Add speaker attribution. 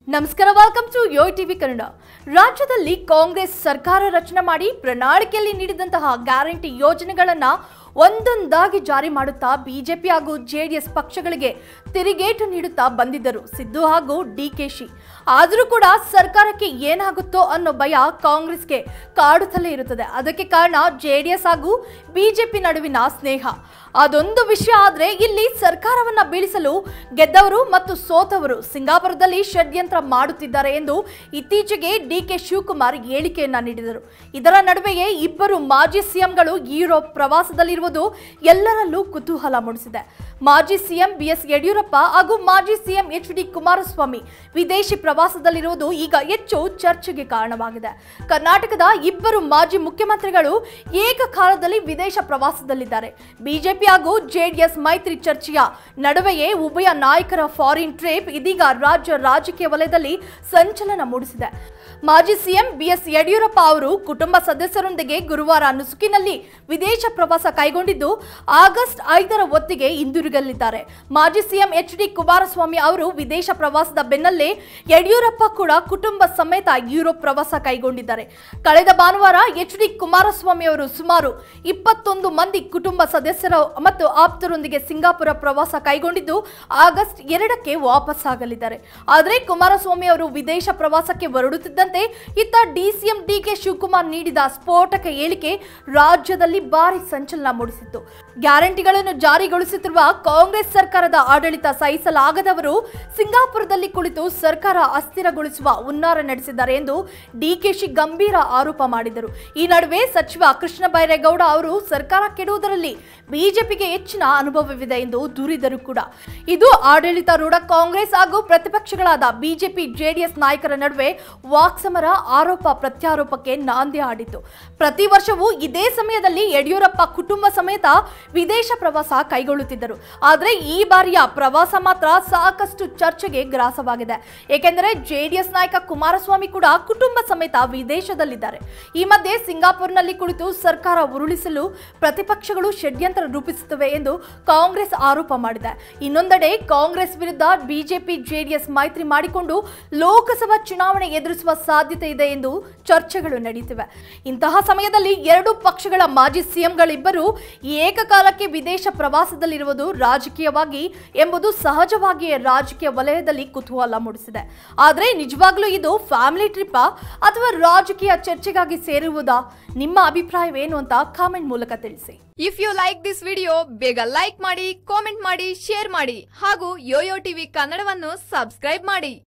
Speaker 1: ನಮಸ್ಕಾರ welcome to yo TV Kannada ರಾಜ್ಯದಲ್ಲಿ ಕಾಂಗ್ರೆಸ್ ಸರ್ಕಾರ ರಚನೆ ಮಾಡಿ ಪ್ರಣಾಳಿಕೆಯಲ್ಲಿ ನೀಡಿದಂತಹ ಗ್ಯಾರಂಟಿ ಯೋಜನೆಗಳನ್ನ ಒಂದೊಂದಾಗಿ ಜಾರಿ ಮಾಡುತ್ತಾ ಬಿಜೆಪಿ ಹಾಗೂ ಜೆಡಿಎಸ್ ಪಕ್ಷಗಳಿಗೆ ತಿರುಗೇಟು ನೀಡುತ್ತಾ ಬಂದಿದ್ದರು ಸಿದ್ದು ಹಾಗೂ ಡಿಕೆಶಿ ಆದರೂ ಕೂಡ ಸರ್ಕಾರಕ್ಕೆ ಏನಾಗುತ್ತೋ ಅನ್ನೋ ಭಯ ಕಾಂಗ್ರೆಸ್ಗೆ ಕಾಡುತ್ತಲೇ ಇರುತ್ತದೆ ಅದಕ್ಕೆ ಕಾರಣ ಜೆಡಿಎಸ್ ಹಾಗೂ ಬಿಜೆಪಿ ನಡುವಿನ ಸ್ನೇಹ ಅದೊಂದು ವಿಷಯ ಆದ್ರೆ ಇಲ್ಲಿ ಸರ್ಕಾರವನ್ನ ಬೀಳಿಸಲು ಗೆದ್ದವರು ಮತ್ತು ಸೋತವರು ಸಿಂಗಾಪುರದಲ್ಲಿ ಷಡ್ಯಂತ್ರ ಮಾಡುತ್ತಿದ್ದಾರೆ ಎಂದು ಇತ್ತೀಚೆಗೆ ಡಿ ಕೆ ಶಿವಕುಮಾರ್ ಹೇಳಿಕೆಯನ್ನ ನೀಡಿದರು ಇದರ ನಡುವೆಯೇ ಇಬ್ಬರು ಮಾಜಿ ಸಿಎಂಗಳು ಯುರೋಪ್ ಪ್ರವಾಸದಲ್ಲಿರುವುದು ಎಲ್ಲರಲ್ಲೂ ಕುತೂಹಲ ಮೂಡಿಸಿದೆ ಮಾಜಿ ಸಿಎಂ ಬಿಎಸ್ ಯಡಿಯೂರಪ್ಪ ಹಾಗೂ ಮಾಜಿ ಸಿಎಂ ಎಚ್ ಡಿ ಕುಮಾರಸ್ವಾಮಿ ವಿದೇಶಿ ಪ್ರವಾಸದಲ್ಲಿರುವುದು ಈಗ ಹೆಚ್ಚು ಚರ್ಚೆಗೆ ಕಾರಣವಾಗಿದೆ ಕರ್ನಾಟಕದ ಇಬ್ಬರು ಮಾಜಿ ಮುಖ್ಯಮಂತ್ರಿಗಳು ಏಕಕಾಲದಲ್ಲಿ ವಿದೇಶ ಪ್ರವಾಸದಲ್ಲಿದ್ದಾರೆ ಬಿಜೆಪಿ ಹಾಗೂ ಜೆಡಿಎಸ್ ಮೈತ್ರಿ ಚರ್ಚೆಯ ನಡುವೆಯೇ ಉಭಯ ನಾಯಕರ ಫಾರಿನ್ ಟ್ರಿಪ್ ಇದೀಗ ರಾಜ್ಯ ರಾಜಕೀಯ ವಲಯದಲ್ಲಿ ಸಂಚಲನ ಮೂಡಿಸಿದೆ ಮಾಜಿ ಸಿಎಂ ಬಿಎಸ್ ಯಡಿಯೂರಪ್ಪ ಅವರು ಕುಟುಂಬ ಸದಸ್ಯರೊಂದಿಗೆ ಗುರುವಾರ ನುಸುಕಿನಲ್ಲಿ ವಿದೇಶ ಪ್ರವಾಸ ಕೈಗೊಂಡಿದ್ದು ಆಗಸ್ಟ್ ಐದರ ಹೊತ್ತಿಗೆ ಹಿಂದಿರುಗಲಿದ್ದಾರೆ ಮಾಜಿ ಸಿಎಂ ಎಚ್ ಡಿ ಕುಮಾರಸ್ವಾಮಿ ಅವರು ವಿದೇಶ ಪ್ರವಾಸದ ಬೆನ್ನಲ್ಲೇ ಯಡಿಯೂರಪ್ಪ ಕೂಡ ಕುಟುಂಬ ಸಮೇತ ಯುರೋಪ್ ಪ್ರವಾಸ ಕೈಗೊಂಡಿದ್ದಾರೆ ಕಳೆದ ಭಾನುವಾರ ಎಚ್ ಡಿ ಕುಮಾರಸ್ವಾಮಿ ಅವರು ಸುಮಾರು ಇಪ್ಪತ್ತೊಂದು ಮಂದಿ ಕುಟುಂಬ ಸದಸ್ಯರ ಮತ್ತು ಆಪ್ತರೊಂದಿಗೆ ಸಿಂಗಾಪುರ ಪ್ರವಾಸ ಕೈಗೊಂಡಿದ್ದು ಆಗಸ್ಟ್ ಎರಡಕ್ಕೆ ವಾಪಸ್ಸಾಗಲಿದ್ದಾರೆ ಆದರೆ ಕುಮಾರಸ್ವಾಮಿ ಅವರು ವಿದೇಶ ಪ್ರವಾಸಕ್ಕೆ ಹೊರಡುತ್ತಿದ್ದಂತೆ ಇತ್ತ ಡಿಸಿಎಂ ಡಿಕೆ ಶಿವಕುಮಾರ್ ನೀಡಿದ ಸ್ಫೋಟಕ ಹೇಳಿಕೆ ರಾಜ್ಯದಲ್ಲಿ ಭಾರಿ ಸಂಚಲನ ಮೂಡಿಸಿತ್ತು ಗ್ಯಾರಂಟಿಗಳನ್ನು ಜಾರಿಗೊಳಿಸುತ್ತಿರುವ ಕಾಂಗ್ರೆಸ್ ಸರ್ಕಾರದ ಆಡಳಿತ ಸಹಿಸಲಾಗದವರು ಸಿಂಗಾಪುರದಲ್ಲಿ ಕುಳಿತು ಸರ್ಕಾರ ಅಸ್ಥಿರಗೊಳಿಸುವ ಹುನ್ನಾರ ನಡೆಸಿದ್ದಾರೆ ಎಂದು ಡಿಕೆಶಿ ಗಂಭೀರ ಆರೋಪ ಮಾಡಿದರು ಈ ನಡುವೆ ಸಚಿವ ಕೃಷ್ಣ ಬೈರೇಗೌಡ ಅವರು ಸರ್ಕಾರ ಕೆಡುವುದರಲ್ಲಿ ಬಿಜೆಪಿಗೆ ಹೆಚ್ಚಿನ ಅನುಭವವಿದೆ ಎಂದು ದೂರಿದರು ಕೂಡ ಇದು ಆಡಳಿತಾರೂಢ ಕಾಂಗ್ರೆಸ್ ಹಾಗೂ ಪ್ರತಿಪಕ್ಷಗಳಾದ ಬಿಜೆಪಿ ಜೆಡಿಎಸ್ ನಾಯಕರ ನಡುವೆ ವಾಕ್ಸಮರ ಆರೋಪ ಪ್ರತ್ಯಾರೋಪಕ್ಕೆ ನಾಂದಿ ಆಡಿತು ಪ್ರತಿ ವರ್ಷವೂ ಇದೇ ಸಮಯದಲ್ಲಿ ಯಡಿಯೂರಪ್ಪ ಕುಟುಂಬ ಸಮೇತ ವಿದೇಶ ಪ್ರವಾಸ ಕೈಗೊಳ್ಳುತ್ತಿದ್ದರು ಆದರೆ ಈ ಬಾರಿಯ ಪ್ರವಾಸ ಮಾತ್ರ ಸಾಕಷ್ಟು ಚರ್ಚೆಗೆ ಗ್ರಾಸವಾಗಿದೆ ಏಕೆಂದರೆ ಜೆಡಿಎಸ್ ನಾಯಕ ಕುಮಾರಸ್ವಾಮಿ ಕೂಡ ಕುಟುಂಬ ಸಮೇತ ವಿದೇಶದಲ್ಲಿದ್ದಾರೆ ಈ ಮಧ್ಯೆ ಸಿಂಗಾಪುರ್ನಲ್ಲಿ ಕುಳಿತು ಸರ್ಕಾರ ಉರುಳಿಸಲು ಪ್ರತಿಪಕ್ಷಗಳು ಷಡ್ಯಂತ್ರ ರೂಪಿಸುತ್ತವೆ ಎಂದು ಕಾಂಗ್ರೆಸ್ ಆರೋಪ ಮಾಡಿದೆ ಇನ್ನೊಂದೆಡೆ ಕಾಂಗ್ರೆಸ್ ವಿರುದ್ಧ ಬಿಜೆಪಿ ಜೆಡಿಎಸ್ ಮೈತ್ರಿ ಮಾಡಿಕೊಂಡು ಲೋಕಸಭಾ ಚುನಾವಣೆ ಎದುರಿಸುವ ಸಾಧ್ಯತೆ ಇದೆ ಎಂದು ಚರ್ಚೆಗಳು ನಡೆಯುತ್ತಿವೆ ಇಂತಹ ಸಮಯದಲ್ಲಿ ಎರಡು ಪಕ್ಷಗಳ ಮಾಜಿ ಸಿಎಂಗಳಿಬ್ಬರು ಏಕಕಾಲಕ್ಕೆ ವಿದೇಶ ಪ್ರವಾಸದಲ್ಲಿರುವುದು ರಾಜಕೀಯವಾಗಿ ಎಂಬುದು ಸಹಜವಾಗಿಯೇ ರಾಜಕೀಯ ವಲಯದಲ್ಲಿ ಕುತೂಹಲ ಮೂಡಿಸಿದೆ ಆದರೆ ನಿಜವಾಗ್ಲೂ ಇದು ಫ್ಯಾಮಿಲಿ ಟ್ರಿಪ್ಪಾ ಅಥವಾ ರಾಜಕೀಯ ಚರ್ಚೆಗಾಗಿ ಸೇರುವುದಾ ನಿಮ್ಮ ಅಭಿಪ್ರಾಯವೇನು ಅಂತ ಕಾಮೆಂಟ್ ಮೂಲಕ ತಿಳಿಸಿ
Speaker 2: if you like this video ಬೇಗ ಲೈಕ್ ಮಾಡಿ ಕಾಮೆಂಟ್ ಮಾಡಿ ಶೇರ್ ಮಾಡಿ ಹಾಗೂ ಯೋಯೋ ಟಿವಿ ಕನ್ನಡವನ್ನು ಸಬ್ಸ್ಕ್ರೈಬ್ ಮಾಡಿ